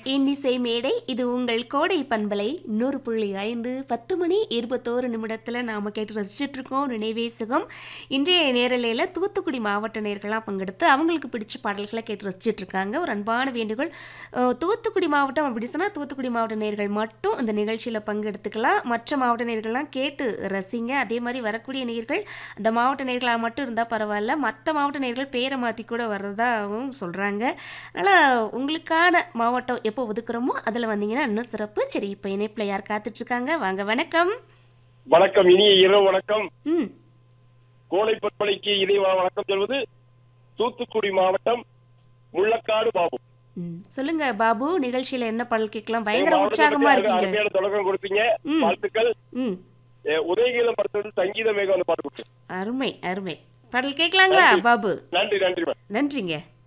இன்னிசை மேடை இது உங்கள் கோடை பண்பலை நூறு புள்ளி ஐந்து பத்து மணி இருபத்தோரு நிமிடத்தில் நாம் கேட்டு ரசிச்சுட்டு இருக்கோம் நினைவே சுகம் இன்றைய நேரலையில் தூத்துக்குடி மாவட்ட நேர்களாக பங்கெடுத்து அவங்களுக்கு பிடிச்ச பாடல்களை கேட்டு ரசிச்சுட்டு இருக்காங்க ஒரு அன்பான வேண்டுகோள் அஹ், தூத்துக்குடி மாவட்டம் அப்படி சொன்னால் தூத்துக்குடி மாவட்ட நேர்கள் மட்டும் இந்த நிகழ்ச்சியில் பங்கெடுத்துக்கலாம் மற்ற மாவட்ட நேர்கள்லாம் கேட்டு ரசிங்க அதே மாதிரி வரக்கூடிய நேர்கள் அந்த மாவட்ட நேர்களாக மட்டும் இருந்தால் பரவாயில்ல மற்ற மாவட்ட நேர்கள் பேரை மாற்றி கூட வர்றதாகவும் சொல்கிறாங்க அதனால் உங்களுக்கான மாவட்டம் எப்போ ஒதுக்குறோமோ அதில் வந்தீங்கன்னா இன்னும் சிறப்பு சரி இப்போ இணைப்பில் யார் காத்துட்ருக்காங்க வாங்க வணக்கம் வணக்கம் இனிய இரவு வணக்கம் ம் கோலை பற்பலைக்கு இதை வணக்கம் சொல்வது தூத்துக்குடி மாவட்டம் முள்ளக்காடு பாபு ம் சொல்லுங்க பாபு நிகழ்ச்சியில் என்ன பாடல் கேட்கலாம் எங்க பயங்கர மாவட்டத்தை உற்சாகமாக பத்தி இருக்கீங்க அருமையான தொடக்கம் கொடுத்தீங்க ம். வாழ்த்துக்கள் ம் அஹ், உதயகீதம் படத்துல சங்கீத மேகம் வந்து பாட்டு கொடுத்தேன் அருமை அருமை பாடல் கேட்கலாங்களா பாபு நன்றி நன்றி மேடம் நன்றிங்க